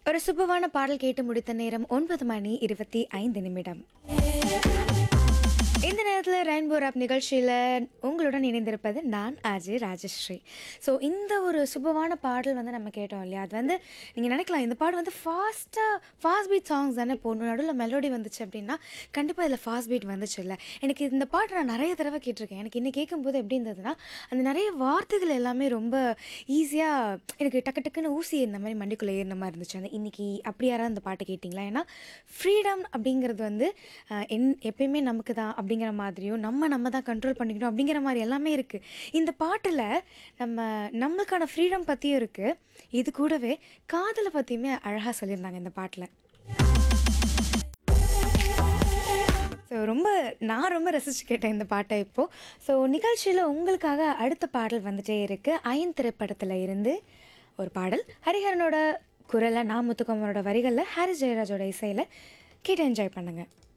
ஒரு சுபமான பாடல் கேட்டு முடித்த நேரம் ஒன்பது மணி இருபத்தி ஐந்து நிமிடம் இந்த நேரத்தில் ரெயின்போ ராப் நிகழ்ச்சியில் உங்களுடன் இணைந்திருப்பது நான் அஜய் ராஜஸ்ரீ ஸோ இந்த ஒரு சுபமான பாடல் வந்து நம்ம கேட்டோம் இல்லையா அது வந்து நீங்கள் நினைக்கலாம் இந்த பாடல் வந்து ஃபாஸ்ட்டாக ஃபாஸ்ட் பீட் சாங்ஸ் தானே போடணும் நடுவில் மெலோடி வந்துச்சு அப்படின்னா கண்டிப்பாக இதில் ஃபாஸ்ட் பீட் வந்துச்சு இல்லை எனக்கு இந்த பாட்டு நான் நிறைய தடவை கேட்டிருக்கேன் எனக்கு இன்னை கேட்கும்போது எப்படி இருந்ததுன்னா அந்த நிறைய வார்த்தைகள் எல்லாமே ரொம்ப ஈஸியாக எனக்கு டக்கு டக்குன்னு ஊசி இந்த மாதிரி மண்டிக்குள்ளே ஏறின மாதிரி இருந்துச்சு அந்த இன்னைக்கு அப்படி யாராவது அந்த பாட்டு கேட்டிங்களா ஏன்னா ஃப்ரீடம் அப்படிங்கிறது வந்து அஹ், என் எப்பயுமே நமக்கு தான் அப்படிங்கிற மாதிரியும் நம்ம நம்ம தான் கண்ட்ரோல் பண்ணிக்கணும் அப்படிங்கிற மாதிரி எல்லாமே இருக்குது இந்த பாட்டில் நம்ம நம்மளுக்கான ஃப்ரீடம் பற்றியும் இருக்குது இது கூடவே காதலை பற்றியுமே அழகாக சொல்லியிருந்தாங்க இந்த பாட்டில் ஸோ ரொம்ப நான் ரொம்ப ரசித்து கேட்டேன் இந்த பாட்டை இப்போது ஸோ நிகழ்ச்சியில் உங்களுக்காக அடுத்த பாடல் வந்துட்டே இருக்குது அயன் திரைப்படத்தில் இருந்து ஒரு பாடல் ஹரிஹரனோட குரலை நான் முத்துக்குமரோட வரிகளில் ஹாரிஸ் ஜெயராஜோட இசையில் கேட்டு என்ஜாய் பண்ணுங்கள்